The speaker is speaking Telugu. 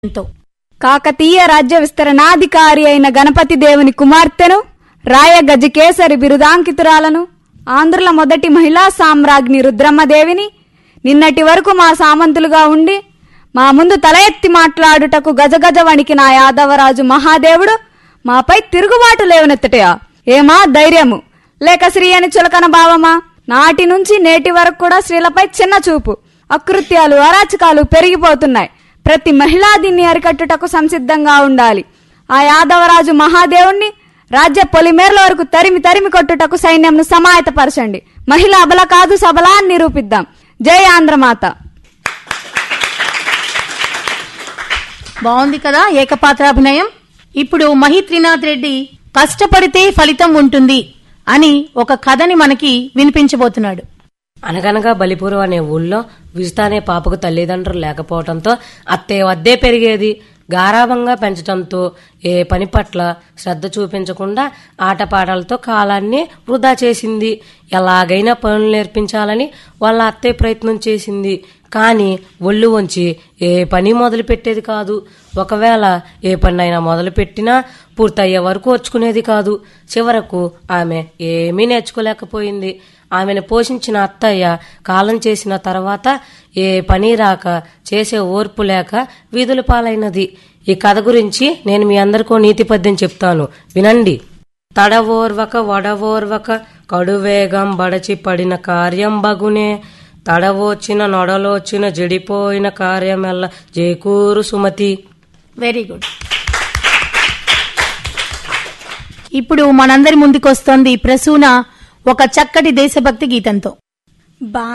ఎంతో కాకతీయ రాజ్య విస్తరణాధికారి అయిన గణపతి దేవుని కుమార్తెను రాయ గజకేసరి బిరుదాంకితురాలను ఆంధ్రుల మొదటి మహిళా సామ్రాజ్ఞి రుద్రమ్మదేవిని నిన్నటి వరకు మా సామంతులుగా ఉండి మా ముందు తల ఎత్తి మాట్లాడుటకు గజగజ వణికిన ఆ యాదవరాజు మహాదేవుడు మాపై తిరుగుబాటు లేవనెత్తటయా ఏమా ధైర్యము లేక శ్రీ అని చులకన భావమా నాటి నుంచి నేటి వరకు కూడా స్త్రీలపై చిన్న చూపు అకృత్యాలు అరాచకాలు పెరిగిపోతున్నాయి ప్రతి మహిళా దీన్ని అరికట్టుటకు సంసిద్ధంగా ఉండాలి ఆ యాదవరాజు మహాదేవుణ్ణి రాజ్య పొలిమేర్ల వరకు తరిమి తరిమి కొట్టుటకు సైన్యంను సమాయత్తపరచండి మహిళ అబల కాదు సబలా అని నిరూపిద్దాం జై ఆంధ్రమాత బాగుంది కదా ఏకపాత్రాభినయం ఇప్పుడు మహి త్రినాథ్ రెడ్డి కష్టపడితే ఫలితం ఉంటుంది అని ఒక కథని మనకి వినిపించబోతున్నాడు అనగనగా బలిపురం అనే ఊళ్ళో విజిత అనే పాపకు తల్లిదండ్రులు లేకపోవడంతో అత్తే వద్దే పెరిగేది గారాభంగా పెంచడంతో ఏ పని పట్ల శ్రద్ధ చూపించకుండా ఆటపాటలతో కాలాన్ని వృధా చేసింది ఎలాగైనా పనులు నేర్పించాలని వాళ్ళ అత్తే ప్రయత్నం చేసింది కానీ ఒళ్ళు వంచి ఏ పని మొదలు పెట్టేది కాదు ఒకవేళ ఏ పనైనా మొదలు పెట్టినా పూర్తయ్యే వరకు వచ్చుకునేది కాదు చివరకు ఆమె ఏమీ నేర్చుకోలేకపోయింది ఆమెను పోషించిన అత్తయ్య కాలం చేసిన తర్వాత ఏ పని రాక చేసే ఓర్పు లేక వీధుల పాలైనది ఈ కథ గురించి నేను మీ అందరికీ నీతి పద్యం చెప్తాను వినండి తడవోర్వక వడవోర్వక కడువేగం బడచి పడిన కార్యం బగునే తడవోచిన నొడలోచిన జడిపోయిన కార్యమెల్ల జేకూరు సుమతి వెరీ గుడ్ ఇప్పుడు మనందరి ముందుకొస్తోంది ప్రసూన ఒక చక్కటి దేశభక్తి గీతంతో బా